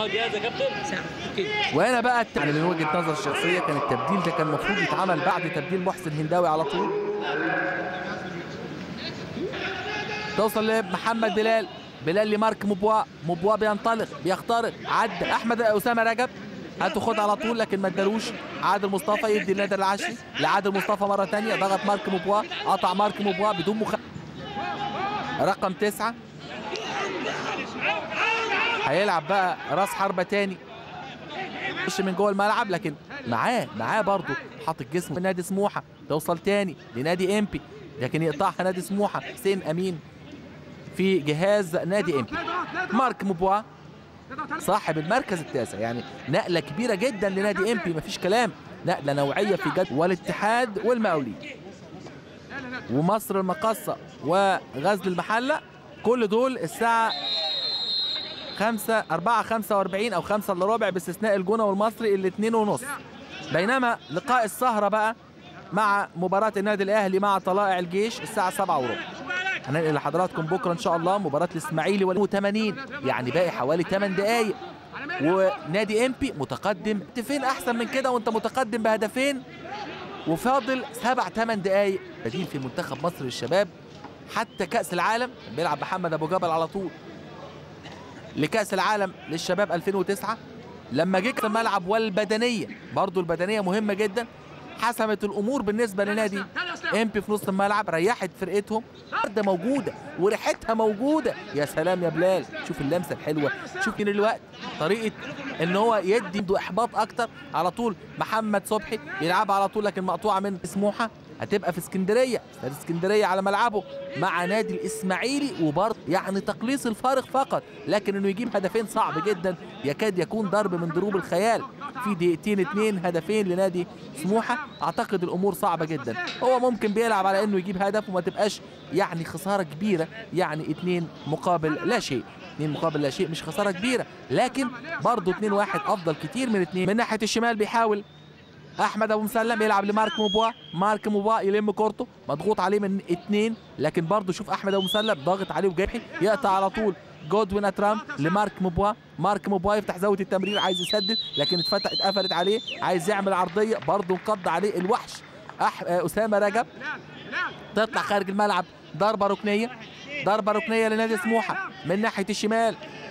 اه جاهز يا كابتن وهنا بقى الت- يعني من وجهه نظر الشخصيه كان التبديل ده كان المفروض يتعمل بعد تبديل محسن هنداوي على طول توصل لمحمد بلال بلال لمارك مبوا مبوا بينطلق بيخترق عدى احمد اسامه رجب هاتوا خد على طول لكن ما ادالوش عادل مصطفى يدي لنادر العشري لعادل مصطفى مره ثانيه ضغط مارك مبوا قطع مارك مبوا بدون مخ رقم تسعة هيلعب بقى راس حربة تاني يخش من جوه الملعب لكن معاه معاه برضه حاطط جسمه نادي سموحه توصل تاني لنادي امبي لكن يقطعها نادي سموحه حسين امين في جهاز نادي امبي مارك مبوا صاحب المركز التاسع يعني نقله كبيره جدا لنادي امبي مفيش كلام نقله نوعيه في جد والاتحاد والمقاولين ومصر المقصه وغزل المحله كل دول الساعه 5 4 45 او 5 الا ربع باستثناء الجونه والمصري الاثنين ونص بينما لقاء السهره بقى مع مباراة النادي الأهلي مع طلائع الجيش الساعة 7 وربع هننقل لحضراتكم بكرة إن شاء الله مباراة الإسماعيلي وال 80 يعني باقي حوالي 8 دقايق ونادي إمبي متقدم فين أحسن من كده وأنت متقدم بهدفين وفاضل سبع ثمان دقايق بديل في منتخب مصر للشباب حتى كأس العالم كان بيلعب محمد أبو جبل على طول لكأس العالم للشباب 2009 لما جه كأس الملعب والبدنية برضو البدنية مهمة جدا حسمت الأمور بالنسبة لنادي امبي في نص الملعب ريحت فرقتهم ده موجودة وريحتها موجودة يا سلام يا بلال شوف اللمسة الحلوة شوف من الوقت طريقة ان هو يدي عنده احباط اكتر على طول محمد صبحي يلعبها على طول لكن مقطوعة من سموحة هتبقى في اسكندريه استاد اسكندريه على ملعبه مع نادي الاسماعيلي وبرضه يعني تقليص الفارق فقط لكن انه يجيب هدفين صعب جدا يكاد يكون ضرب من ضروب الخيال في دقيقتين اتنين هدفين لنادي سموحه اعتقد الامور صعبه جدا هو ممكن بيلعب على انه يجيب هدف وما تبقاش يعني خساره كبيره يعني اتنين مقابل لا شيء اتنين مقابل لا شيء مش خساره كبيره لكن برضه اتنين واحد افضل كتير من اتنين من ناحيه الشمال بيحاول احمد ابو مسلم يلعب لمارك موبوا مارك موبوا يلم كورته مضغوط عليه من اتنين لكن برضه شوف احمد ابو مسلم ضاغط عليه وجرحي يقطع على طول جودوين اترام لمارك موبوا مارك موبوا يفتح زاويه التمرير عايز يسدد لكن اتفتح اتقفلت عليه عايز يعمل عرضيه برضه انقض عليه الوحش أح... آه، اسامه رجب تطلع خارج الملعب ضربه ركنيه ضربه ركنيه لنادي سموحه من ناحيه الشمال